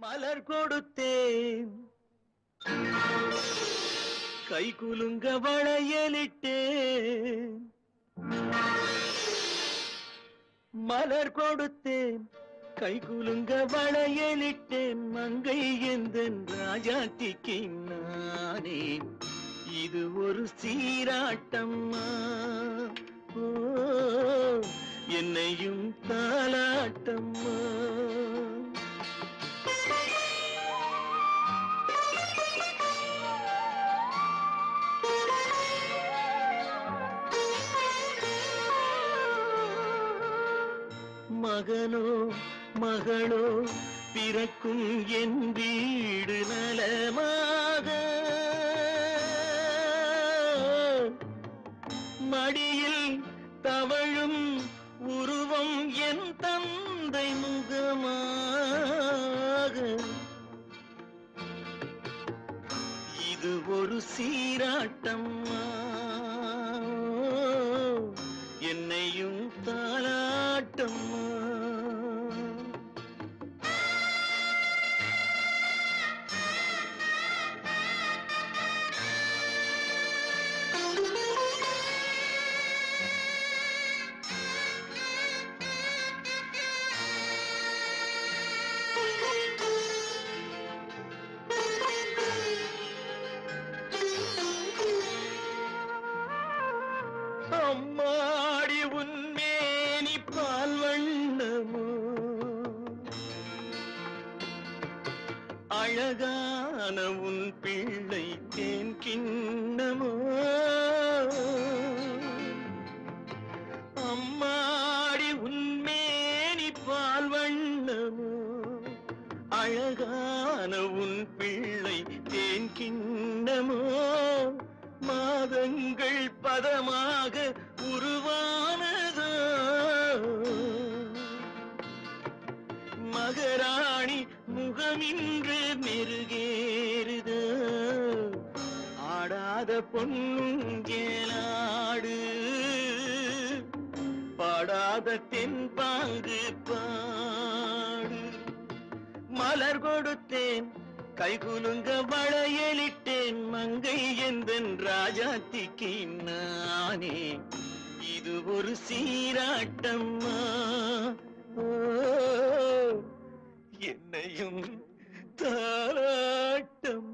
மலர் கொடுத்தேன் கை குலுங்க வளையலிட்டேன் மலர் கொடுத்தேன் கை குலுங்க வளையலிட்டேன் மங்கை எந்தன் ராஜாத்திக்கு நானே இது ஒரு சீராட்டம்மா ஓ என்னையும் தாலாட்டம்மா மகனோ மகளோ பிறக்கும் என் வீடு நலமாக மடியில் தவழும் உருவம் என் தந்தை முகமாக இது ஒரு சீராட்டம்மா என்னையும் தாளாட்டம்மா அம்மாடி உன்மேனி பால் வண்ணமோ அழகான உன் பிள்ளை தேன் கிண்ணமோ அம்மாடி உன்மேனி பால் வண்ணமோ அழகான உன் பிள்ளை தேன் கிண்ணமோ மாதங்கள் பதமாக உருவானதோ மகராணி முகமின்று மெருகேறுதோ ஆடாத பொன்னுங்கேலாடு பாடாத தென்பாங்கு பாடு மலர் கொடுத்தேன் கைகுலுங்க வளையலிட்டேன் மங்கை எந்தன் ராஜாத்திக்கு நானே இது ஒரு சீராட்டம்மா ஓ, என்னையும் தாராட்டம்